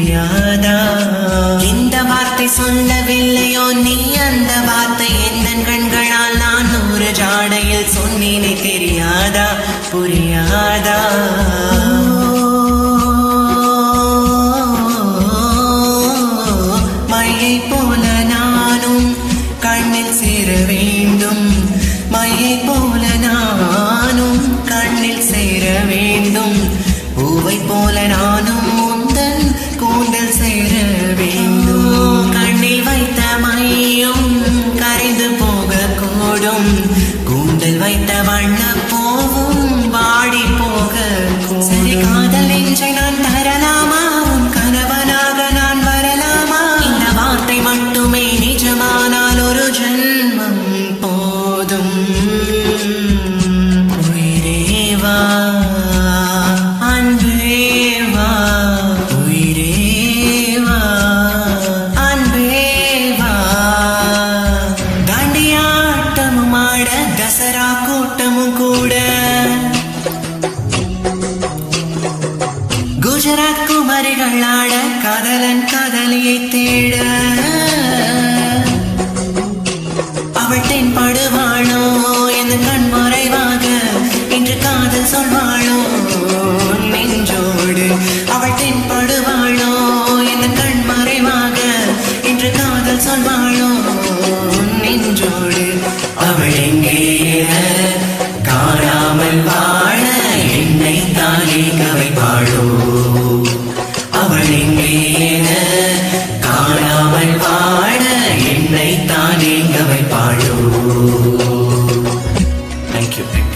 புரியாதா இந்த வார்த்தை சொல்லவில்லையோ நீ அந்த வார்த்தை எந்த கண்களால் நான் ஒரு ஜாடையில் சொன்னேனே தெரியாதா புரியாதா மையை போல நானும் கண்ணில் சேர வேண்டும் மையை போல நானும் கண்ணில் சேர வேண்டும் பூவை போல நானும் முந்தன் கூந்தல் சேர வேண்டும் கண்ணில் வைத்த மையும் கரைந்து போக கூடும் கூந்தல் வைத்த வண்ண போவும் வாடி போக சரி காதல் நெஞ்சை நான் தரலாமா உன் கணவனாக நான் வரலாமா இந்த வார்த்தை மட்டுமே நிஜமானால் ஒரு ஜென்மம் போதும் உயிரேவா அன்பேவா உயிரேவா அன்பேவா தாண்டியாட்டமும் ஆட தசரா கூட்டமும் கூட குஜராத் குமரிகள் ஆட காதலன் காதலியை தேட அவள் தென்படுவாளோ என் கண் மறைவாக இன்று காதல் சொல்வாளோ நெஞ்சோடு அவள் தென்படுவாளோ என் கண் மறைவாக இன்று காதல் சொல்வாளோ நெஞ்சோடு அவள் எங்கே என காணாமல் வாழ என்னை தானே கவைப்பாளோ அவள் எங்கே என காணாமல் வாழ என்னை தானே கவைப்பாளோ தேங்க்யூ